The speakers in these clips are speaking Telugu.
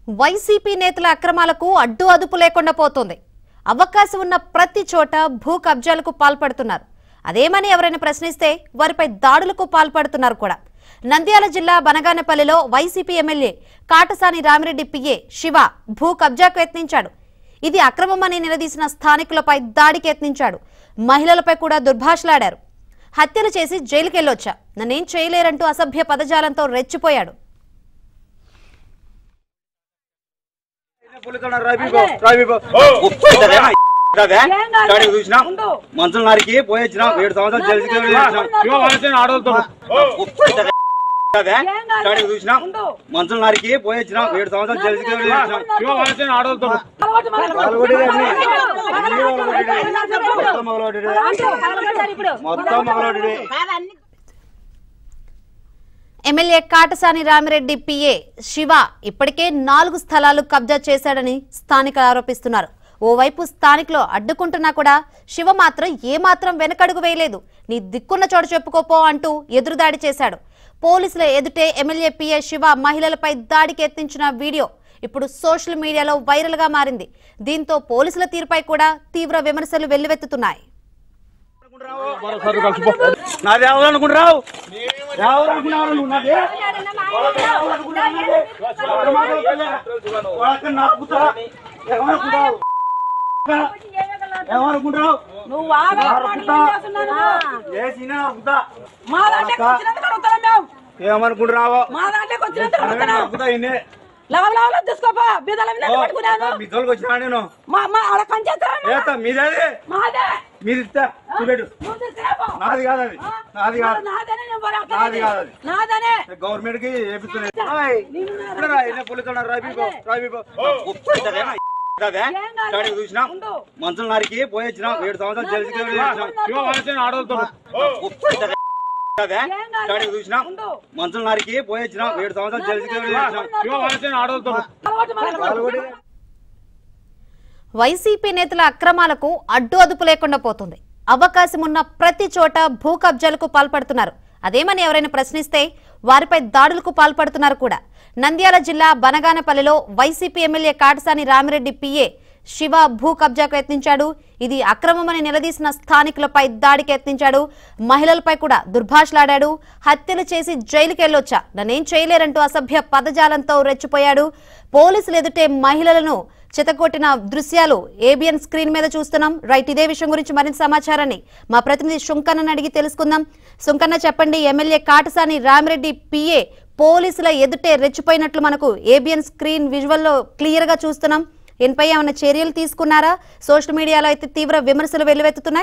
వైసీపీ నేతల అక్రమాలకు అడ్డు అదుపు లేకుండా పోతోంది అవకాశం ఉన్న ప్రతి చోట భూ కబ్జాలకు పాల్పడుతున్నారు అదేమని ఎవరైనా ప్రశ్నిస్తే వారిపై దాడులకు పాల్పడుతున్నారు కూడా నంద్యాల జిల్లా బనగానపల్లిలో YCP MLA Katasani Ramireddy PA Siva భూ కబ్జాకు యత్నించాడు ఇది అక్రమమని నిలదీసిన స్థానికులపై దాడికి యత్నించాడు మహిళలపై కూడా దుర్భాషలాడారు హత్యలు చేసి జైలుకెళ్ళొచ్చా నన్నేం చేయలేరంటూ అసభ్య పదజాలంతో రెచ్చిపోయాడు స్టార్టింగ్ చూసినాం మంచులు నరికి పోయి వచ్చినాం ఏడు సంవత్సరాలు తెలిసి ఆడవుతాం స్టార్టింగ్ చూసినాం మంచులు నరికి పోయి వచ్చినాం ఏడు సంవత్సరాలు తెలిసి ఆడవుతాం మొత్తం మగలోడి ఎమ్మెల్యే కాటసాని రామిరెడ్డి పిఏ శివ ఇప్పటికే నాలుగు స్థలాలు కబ్జా చేశాడని స్థానికులు ఆరోపిస్తున్నారు ఓవైపు స్థానికులు అడ్డుకుంటున్నా కూడా శివ మాత్రం ఏమాత్రం వెనకడుగు వేయలేదు నీ దిక్కున్న చోటు చెప్పుకోపో అంటూ ఎదురుదాడి చేశాడు పోలీసుల ఎదుటే ఎమ్మెల్యే పిఏ శివ మహిళలపై దాడికి ఎత్తించిన వీడియో ఇప్పుడు సోషల్ మీడియాలో వైరల్ గా మారింది దీంతో పోలీసుల తీరుపై కూడా తీవ్ర విమర్శలు వెల్లువెత్తుతున్నాయి నాది ఎవరు అనుకుంటున్నావు ఎవరు అనుకున్నావు నువ్వు నాది ఏమనుకుంటావు ఏమనుకుంటావు నువ్వు ఆగా ఏ సీనా అనుకుంటా మా దాంట్లోకి వచ్చినందుకు అడుగుతున్నాం మేము ఏమనుకుంటున్నావు మా దాంట్లోకి వచ్చినందుకు అడుగుతున్నాం అనుకుంటా ఇన్నే లెవెల్ లెవెల్ తీసుకోపా బీదల మీద పట్టుకున్నాను మీ తోలుకు వచ్చినా నేను మా మా ఆడ కంచేస్తా ఏస్తా మీదేది మాదే మీరు ఇస్తా చూపెట్టు నువ్వు తీసుకురాపో. నాది కాదు అది ఆ? నాది కాదు నాదనే నేను మరి అక్కడ నాది కాదు అది. నాదనే గవర్నమెంట్ కి ఏపిస్తున్నాయి స్టార్టింగ్ చూసినాం ఉండు. మంచులు నరికి పోయి వచ్చినాం ఏడు సంవత్సరాలు తెలిసి ఆడవుతాం స్టార్టింగ్ చూసినాం ఉండు. మంచులు నరికి పోయి వచ్చినాం ఏడు సంవత్సరాలు తెలిసి ఆడవుతాం అలవాటు మనకు. వైసీపీ నేతల అక్రమాలకు అడ్డు అదుపు లేకుండా పోతుంది అవకాశం ఉన్న ప్రతి చోట భూ కబ్జాలకు పాల్పడుతున్నారు అదేమని ఎవరైనా ప్రశ్నిస్తే వారిపై దాడులకు పాల్పడుతున్నారు కూడా నంద్యాల జిల్లా బనగానపల్లిలో YCP MLA Katasani Ramireddy PA Siva భూ కబ్జాకు యత్నించాడు ఇది అక్రమమని నిలదీసిన స్థానికులపై దాడికి యత్నించాడు మహిళలపై కూడా దుర్భాషలాడాడు హత్యలు చేసి జైలుకి వెళ్ళొచ్చా నన్నేం చేయలేరంటూ అసభ్య పదజాలంతో రెచ్చిపోయాడు పోలీసులు ఎదుటే మహిళలను చితకొట్టిన దృశ్యాలు ఏబిఎన్ స్క్రీన్ మీద చూస్తున్నాం రైట్ ఇదే విషయం గురించి మరింత సమాచారాన్ని మా ప్రతినిధి శుంకన్నను అడిగి తెలుసుకుందాం శుంకన్న చెప్పండి ఎమ్మెల్యే కాటసాని రామిరెడ్డి పిఏ పోలీసుల ఎదుటే రెచ్చిపోయినట్లు మనకు ఏబిఎన్ స్క్రీన్ విజువల్లో క్లియర్ గా చూస్తున్నాం దీనిపై ఏమైనా చర్యలు తీసుకున్నారా సోషల్ మీడియాలో అయితే తీవ్ర విమర్శలు వెల్లువెత్తుతున్నాయి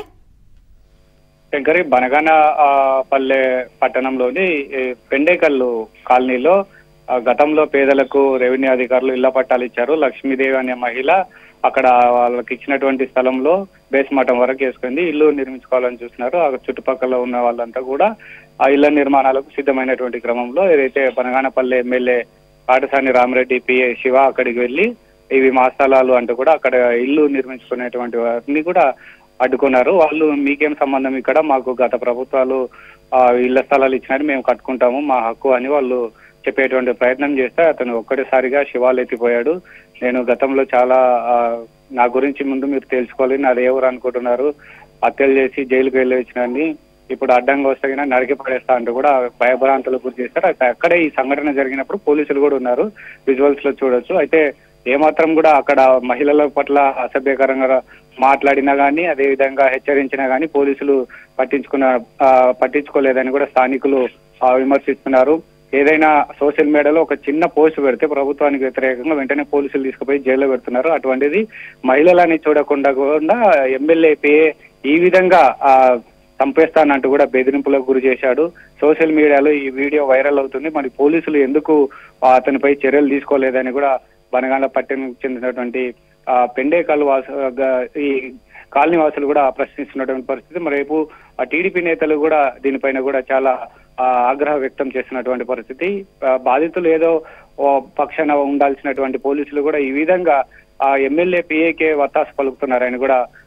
శంకరి బనగాన ఆ, పల్లె పట్టణంలోని ఈ పెండేకల్లు కాలనీలో ఆ, గతంలో పేదలకు రెవెన్యూ అధికారులు ఇళ్ల పట్టాలు ఇచ్చారు లక్ష్మీదేవి అనే మహిళ అక్కడ వాళ్ళకి ఇచ్చినటువంటి స్థలంలో బేస్మఠం వరకు వేసుకుంది ఇల్లు నిర్మించుకోవాలని చూస్తున్నారు ఆ చుట్టుపక్కల ఉన్న వాళ్ళంతా కూడా ఆ ఇళ్ల నిర్మాణాలకు సిద్ధమైనటువంటి క్రమంలో ఏదైతే బనగానపల్లె ఎమ్మెల్యే కాటసాని రామరెడ్డి పిఏ శివ అక్కడికి వెళ్ళి ఇవి మా స్థలాలు అంటూ కూడా అక్కడ ఇల్లు నిర్మించుకునేటువంటి వారిని కూడా అడ్డుకున్నారు వాళ్ళు మీకేం సంబంధం ఇక్కడ మాకు గత ప్రభుత్వాలు ఆ, ఇళ్ల స్థలాలు ఇచ్చినారు మేము కట్టుకుంటాము మా హక్కు అని వాళ్ళు చెప్పేటువంటి ప్రయత్నం చేస్తే అతను ఒక్కటిసారిగా శివాలు ఎత్తిపోయాడు నేను గతంలో చాలా ఆ, నా గురించి ముందు మీరు తెలుసుకోవాలి నాది ఎవరు అనుకుంటున్నారు హత్యలు చేసి జైలుకి వెళ్ళి వచ్చినాన్ని ఇప్పుడు అడ్డంగా వస్తే గిన నరికి పడేస్తా అంటూ కూడా భయభ్రాంతులకు గురి చేస్తారు అయితే అక్కడే ఈ సంఘటన జరిగినప్పుడు పోలీసులు కూడా ఉన్నారు విజువల్స్ లో చూడొచ్చు అయితే ఏమాత్రం కూడా అక్కడ మహిళల పట్ల అసభ్యకరంగా మాట్లాడినా గానీ అదే విధంగా హెచ్చరించినా గానీ పోలీసులు పట్టించుకున్న ఆ, పట్టించుకోలేదని కూడా స్థానికులు ఆ, విమర్శిస్తున్నారు ఏదైనా సోషల్ మీడియాలో ఒక చిన్న పోస్ట్ పెడితే ప్రభుత్వానికి వ్యతిరేకంగా వెంటనే పోలీసులు తీసుకుపోయి జైల్లో పెడుతున్నారు అటువంటిది మహిళలని చూడకుండా కూడా ఎమ్మెల్యే పిఏ ఈ విధంగా ఆ, చంపేస్తానంటూ కూడా బెదిరింపులకు గురి చేశాడు సోషల్ మీడియాలో ఈ వీడియో వైరల్ అవుతుంది మరి పోలీసులు ఎందుకు ఆ, అతనిపై చర్యలు తీసుకోలేదని కూడా బనగాల పట్టణంకి చెందినటువంటి ఆ, పెండేకాలు వాసు గ- ఈ కాలనీ వాసులు కూడా ప్రశ్నిస్తున్నటువంటి పరిస్థితి మరి రేపు ఆ టీడీపీ నేతలు కూడా దీనిపైన కూడా చాలా ఆ, ఆగ్రహం వ్యక్తం చేస్తున్నటువంటి పరిస్థితి ఆ, బాధితులు ఏదో ఓ పక్షాన ఉండాల్సినటువంటి పోలీసులు కూడా ఈ విధంగా ఆ ఎమ్మెల్యే పిఏకే వత్తాసు పలుకుతున్నారని కూడా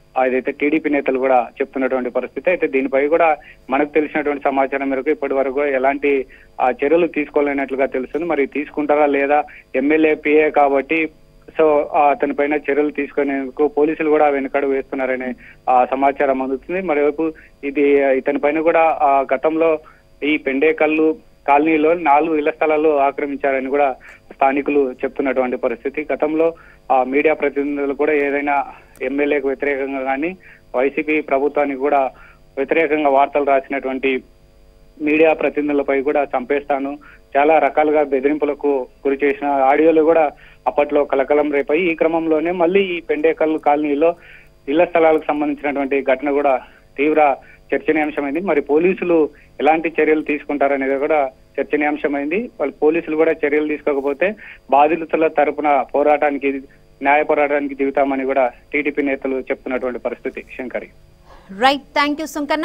ఏదైతే టీడీపీ నేతలు కూడా చెప్తున్నటువంటి పరిస్థితి అయితే దీనిపై కూడా మనకు తెలిసినటువంటి సమాచారం మేరకు ఇప్పటి వరకు కూడా ఎలాంటి ఆ, చర్యలు తీసుకోలేనట్లుగా తెలుస్తుంది మరి తీసుకుంటారా లేదా ఎమ్మెల్యే పిఏ కాబట్టి సో ఆ, అతని పైన చర్యలు తీసుకునేందుకు పోలీసులు కూడా వెనుకడు వేస్తున్నారనే ఆ, సమాచారం అందుతుంది మరోవైపు ఇది ఇతని పైన కూడా ఆ, గతంలో ఈ పెండేకల్లు కాలనీలో నాలుగు ఇళ్ల స్థలాలు ఆక్రమించారని కూడా స్థానికులు చెప్తున్నటువంటి పరిస్థితి గతంలో ఆ మీడియా ప్రతినిధులు కూడా ఏదైనా ఎమ్మెల్యేకు వ్యతిరేకంగా కానీ వైసీపీ ప్రభుత్వానికి కూడా వ్యతిరేకంగా వార్తలు రాసినటువంటి మీడియా ప్రతినిధులపై కూడా చంపేస్తాను చాలా రకాలుగా బెదిరింపులకు గురి చేసిన ఆడియోలు కూడా అప్పట్లో కలకలం రేపాయి ఈ క్రమంలోనే మళ్ళీ ఈ పెండేకల్ కాలనీలో ఇళ్ల స్థలాలకు సంబంధించినటువంటి ఘటన కూడా తీవ్ర చర్చనీయాంశమైంది మరి పోలీసులు ఎలాంటి చర్యలు తీసుకుంటారనేది కూడా చర్చనీయాంశమైంది వాళ్ళు పోలీసులు కూడా చర్యలు తీసుకోకపోతే బాధితుల తరపున పోరాటానికి న్యాయ పోరాటానికి దిగుతామని కూడా టీడీపీ నేతలు చెప్తున్నటువంటి పరిస్థితి శంకరి రైట్ థ్యాంక్ యూ సుంకన్న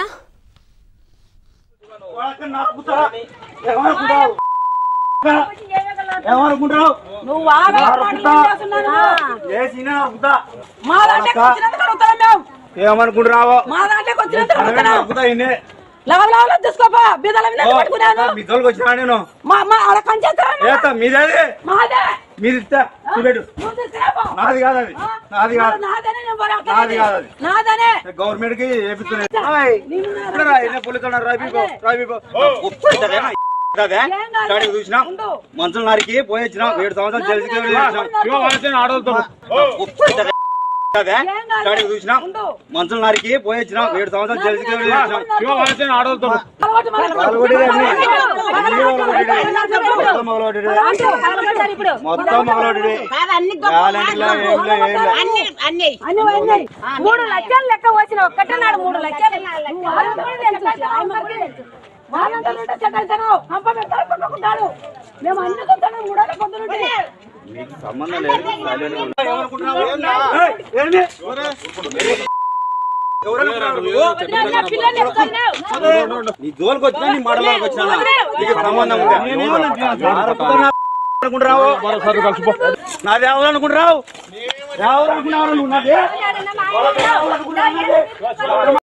ఏమనుకుంటావు నువ్వు ఆగే మాటలు ఏం చేస్తున్నావు? ఏ సీనా నరుకుతా మా దాంట్లోకి వచ్చినందుకు అడుగుతున్నాం మేము ఏమనుకుంటున్నావు మా దాంట్లోకి వచ్చినందుకు అడుగుతున్నాం నరుకుతా ఇన్నే లవల లవల తీసుకోపా బీదల మీద పట్టుకున్నాను మీ తోలుకు వచ్చినా నేను మా మా ఆడ కంచేస్తాను ఏతా మీదేది మాదే మీరు ఇస్తా చూపెట్టు నువ్వు తీసుకురాపో. నాది కాదు అది ఆ? నాది కాదు నాదనే నేను పోరాడతాను. నాది కాదు అది. నాదనే గవర్నమెంట్ కి ఏపిస్తున్నాయి ఇక్కడ రా, ఎన్ని పోలీసులు ఉన్నారు, రాబీకో, రాబీకో. ఒప్పుకుంటారేనా? ఇదే? స్టార్టింగ్ చూసినా మంచులు నరికి పోయొచ్చినా ఏడు సంవత్సరాలు జైలుకి వెళ్ళి వచ్చినాం. ఒప్పుకుంటారే? ఇదే? స్టార్టింగ్ చూసినా మంచులు నరికి పోయొచ్చినా ఏడు సంవత్సరాలు జైలుకి వెళ్ళి వచ్చినాం. అలవాటు మనకు. పగలగొట్టేది అన్ని. అన్ని పగలగొట్టేది. మొత్తం పగలగొట్టేది. మొత్తం పగలగొట్టేది. గ్యారెంటీలో ఏం లే, ఏం లే. అన్ని పోయినాయి. మూడు లక్షలు లెక్క వచ్చిన ఒక్కటన్నాడు మూడు లక్షలు నువ్వు వాళ్ళని కూడా తెలుసు, ఆయన కూడా తెలుసు. వాళ్ళంతా ఉంటే చెడ్డతనం, హంప పెడతాడు, కొట్టుకుంటాడు. మేము అన్ని చూస్తాము, మూడేళ్ళ పొద్దునుండి. మీకు సంబంధం లేదు సైలెంట్గా ఉండు. ఏయ్, ఏంది? ఎవరనుకున్నావు నువ్వు? వదిలేయ్, పిల్లల్ని ఎత్తుకున్నావు. నీ జోలికి వచ్చినా నీ మాటలకు వచ్చినా నీకు సంబంధం ఉందా అనుకుంటున్నావు నాది ఎవరనుకుంటున్నావు ఎవరనుకున్నావు నువ్వు నాది